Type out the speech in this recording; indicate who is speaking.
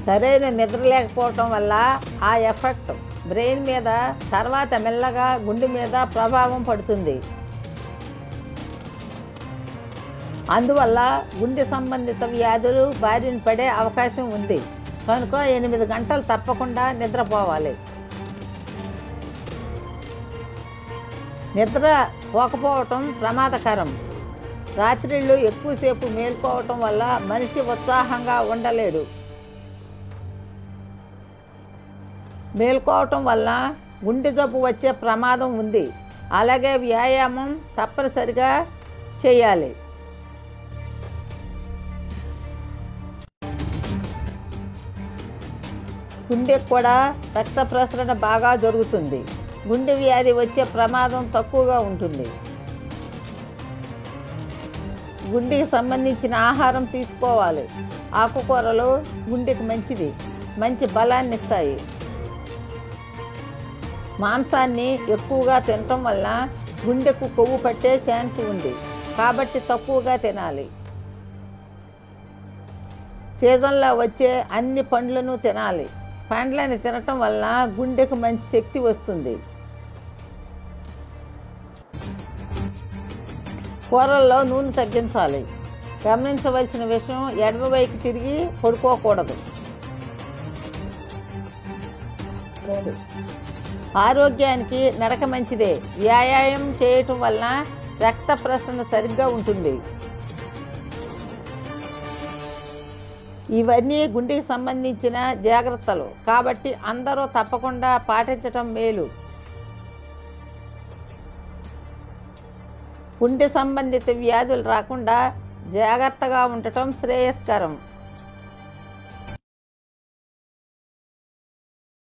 Speaker 1: సరైన నిద్ర లేకపోవటం వల్ల ఆ ఎఫెక్ట్ బ్రెయిన్ మీద తర్వాత మెల్లగా గుండె మీద ప్రభావం పడుతుంది అందువల్ల గుండె సంబంధిత వ్యాధులు బారిన పడే అవకాశం ఉంది కనుక ఎనిమిది గంటలు తప్పకుండా నిద్రపోవాలి నిద్ర పోకపోవటం ప్రమాదకరం రాత్రిళ్ళు ఎక్కువసేపు మేల్కోవటం వల్ల మనిషి ఉత్సాహంగా ఉండలేడు మేల్కోవటం వల్ల గుండె జబ్బు వచ్చే ప్రమాదం ఉంది అలాగే వ్యాయామం తప్పనిసరిగా చేయాలి గుండెకు కూడా రక్త ప్రసరణ బాగా జరుగుతుంది గుండె వ్యాధి వచ్చే ప్రమాదం తక్కువగా ఉంటుంది గుండెకి సంబంధించిన ఆహారం తీసుకోవాలి ఆకుకూరలు గుండెకి మంచిది మంచి బలాన్ని ఇస్తాయి మాంసాన్ని ఎక్కువగా తినటం వల్ల గుండెకు కొవ్వు పట్టే ఛాన్స్ ఉంది కాబట్టి తక్కువగా తినాలి సీజన్లో వచ్చే అన్ని పండ్లను తినాలి పండ్లని తినటం వల్ల గుండెకు మంచి శక్తి వస్తుంది కూరల్లో నూనె తగ్గించాలి గమనించవలసిన విషయం ఎడమ వైపు తిరిగి పడుకోకూడదు ఆరోగ్యానికి నడక మంచిదే వ్యాయామం చేయటం వలన రక్త ప్రసరణ సరిగ్గా ఉంటుంది ఇవన్నీ గుండెకి సంబంధించిన జాగ్రత్తలు కాబట్టి అందరూ తప్పకుండా పాటించటం మేలు గుండె సంబంధిత వ్యాధులు రాకుండా జాగ్రత్తగా ఉండటం శ్రేయస్కరం